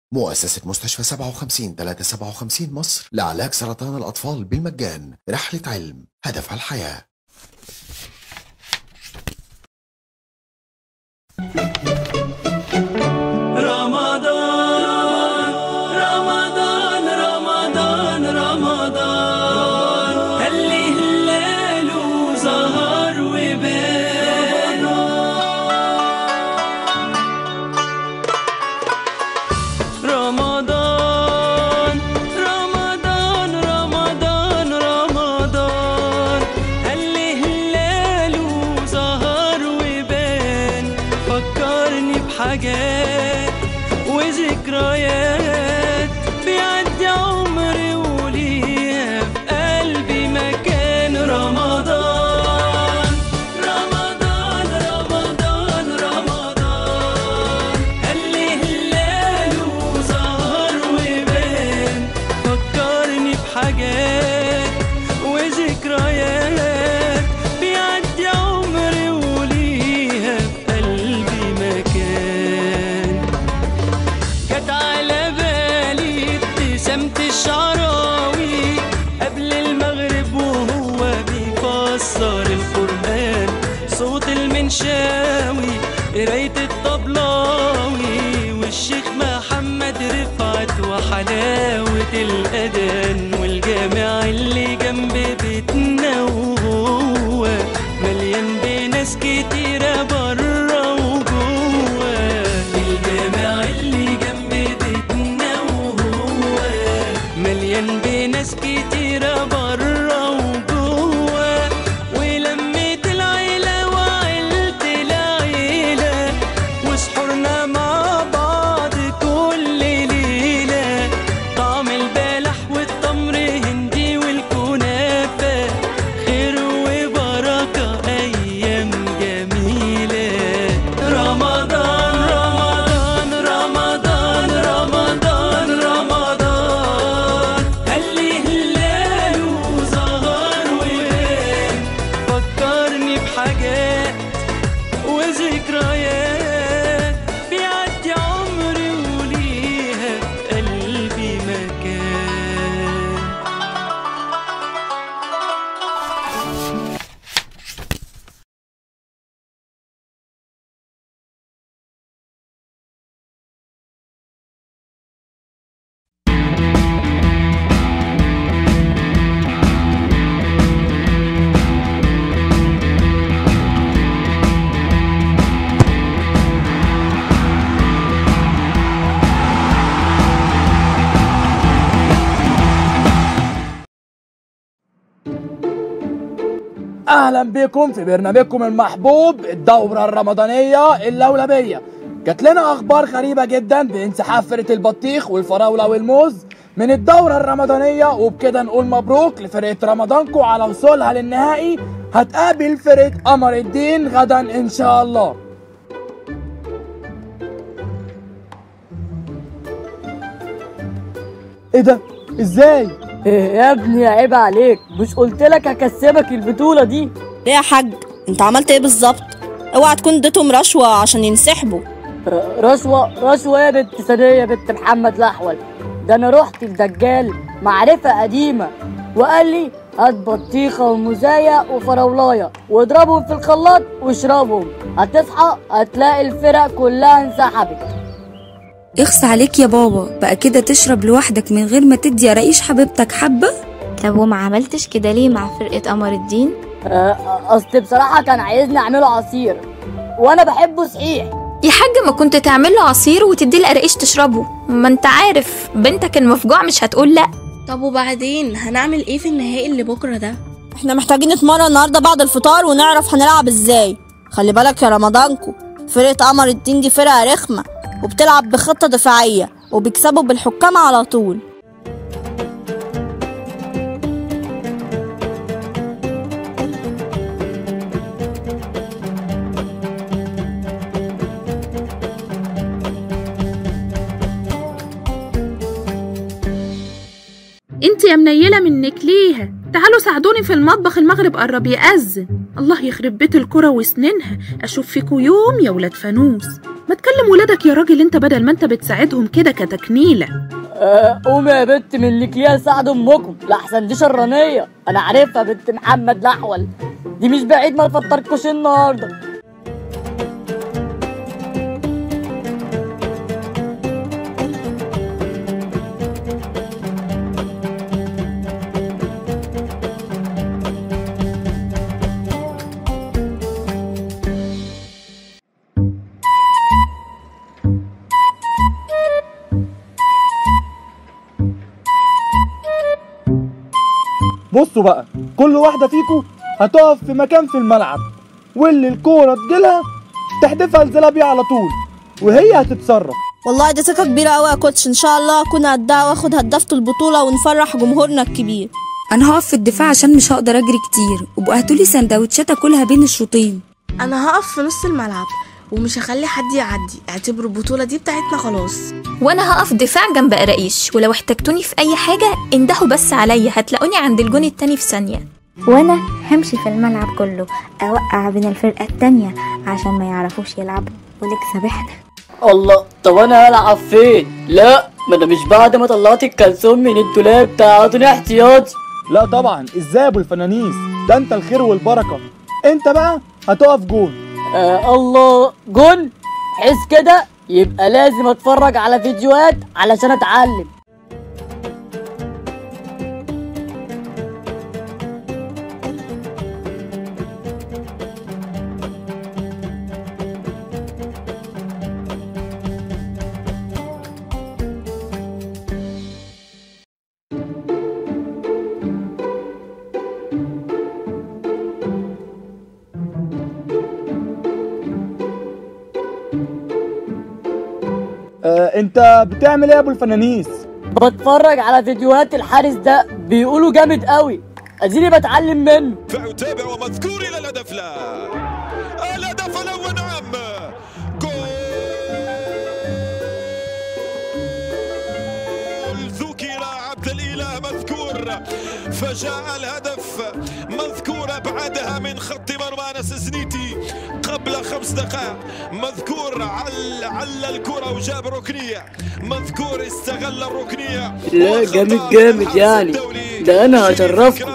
مؤسسة مستشفى 57 357 مصر لعلاج سرطان الأطفال بالمجان رحلة علم هدفها الحياة رمضان رمضان رمضان رمضان اللي هلاله ظهر وبان رمضان رمضان رمضان رمضان اللي هلاله ظهر وبان فكرني بحاجات وذكريات بيعدي عمري وليها في قلبي مكان رمضان رمضان رمضان رمضان اللي هلاله ظهر وبان فكرني بحاجات وذكريات بيعدي عمري وليها في قلبي مكان جت على بالي ابتسامة الشعراوي قبل المغرب وهو بيفسر القرآن صوت المنشاوي قراية الطبلاوي والشيخ محمد رفعت وحلاوة الأذان والجامع اللي جنب بيتنا وهو مليان بناس كتيرة برا وجوه الجامع اللي جنب بيتنا وهو مليان بناس كتيرة برا وجوه ولمة العيلة وعيلة العيلة وسحورنا مع بعض كل ليلة طعم البلح والتمر هندي والكنافة خير وبركة أيام جميلة رمضان رمضان رمضان رمضان رمضان اللي هلاله ظهر وبان فكرني بحاجات وذكريات بيعدي عمري وليها في قلبي مكان اهلا بكم في برنامجكم المحبوب الدورة الرمضانية اللولبية جات لنا اخبار غريبة جدا بانسحاب فرقة البطيخ والفراولة والموز من الدورة الرمضانية وبكده نقول مبروك لفرقة رمضانكو على وصولها للنهائي هتقابل فرقة قمر الدين غدا ان شاء الله ايه ده ازاي يا ابني عيب عليك مش قلت لك هكسبك البطولة دي ليه يا حاج انت عملت ايه بالظبط اوعى تكون اديتهم رشوة عشان ينسحبوا ر- رشوة رشوة يا بنت سنية يا بنت محمد الأحول ده أنا رحت لدجال معرفة قديمة وقال لي هات بطيخة ومزايا وفراولاية واضربهم في الخلاط واشربهم هتصحى هتلاقي الفرق كلها انسحبت اخس عليك يا بابا بقى كده تشرب لوحدك من غير ما تدي يا رئيش حبيبتك حبة طب وما عملتش كده ليه مع فرقة قمر الدين؟ آه، أصل بصراحة كان عايزني أعمله عصير وأنا بحبه صحيح يا حاج ما كنت تعمل له عصير وتدي القرقيش تشربه ما انت عارف بنتك المفجوع مش هتقول لا طب وبعدين هنعمل ايه في النهائي اللي بكره ده احنا محتاجين نتمرن النهارده بعد الفطار ونعرف هنلعب ازاي خلي بالك يا رمضانكو فرقة قمر الدين دي فرقة رخمة وبتلعب بخطة دفاعية وبيكسبوا بالحكام على طول انت يا منيلة منك ليها تعالوا ساعدوني في المطبخ المغرب قرب يأذن الله يخرب بيت الكرة وسنينها اشوف فيكوا يوم يا ولاد فانوس ما تكلم ولادك يا راجل انت بدل ما انت بتساعدهم كده كتكنيلة آه، قومي يا بنت من لكليها ساعد امكم لحسن دي شرانيه انا عارفها بنت محمد الاحول دي مش بعيد ما تفطركوش النهارده بصوا بقى كل واحدة فيكم هتقف في مكان في الملعب واللي الكورة تجيلها تحدفها لزلابيا على طول وهي هتتصرف والله دي ثقة كبيرة أوي يا كوتش إن شاء الله أكون قدها وآخد هدافة البطولة ونفرح جمهورنا الكبير انا هقف في الدفاع عشان مش هقدر اجري كتير وبقوا هاتولي سندوتشات اكلها بين الشوطين انا هقف في نص الملعب ومش هخلي حد يعدي اعتبروا البطولة دي بتاعتنا خلاص وانا هقف دفاع جنب قراقيش ولو احتجتوني في اي حاجه اندهوا بس عليا هتلاقوني عند الجون التاني في ثانيه وانا همشي في الملعب كله اوقع بين الفرقة التانية عشان ما يعرفوش يلعبوا ونكسب احنا الله طب انا هلعب فين لا ما انا مش بعد ما طلعت الكلسون من الدولاب تعاطوني احتياطي لا طبعا ازاي يا ابو الفنانيس ده انت الخير والبركة انت بقى هتقف جون آه الله جون حس كده يبقى لازم اتفرج على فيديوهات علشان اتعلم آه انت بتعمل ايه يا ابو الفنانيس بتفرج على فيديوهات الحارس ده بيقولوا جامد قوي اديني بتعلم منه فيتابع ومذكور الى الهدف لا الهدف الاول نعم جول ذكر عبد الاله مذكور فجاء الهدف مذكور ابعدها من خط مرمى انس زنيتي قبل خمس دقائق مذكور عل عل الكره وجاب ركنيه مذكور استغل الركنيه لا جامد جامد يعني ده انا هشرفكم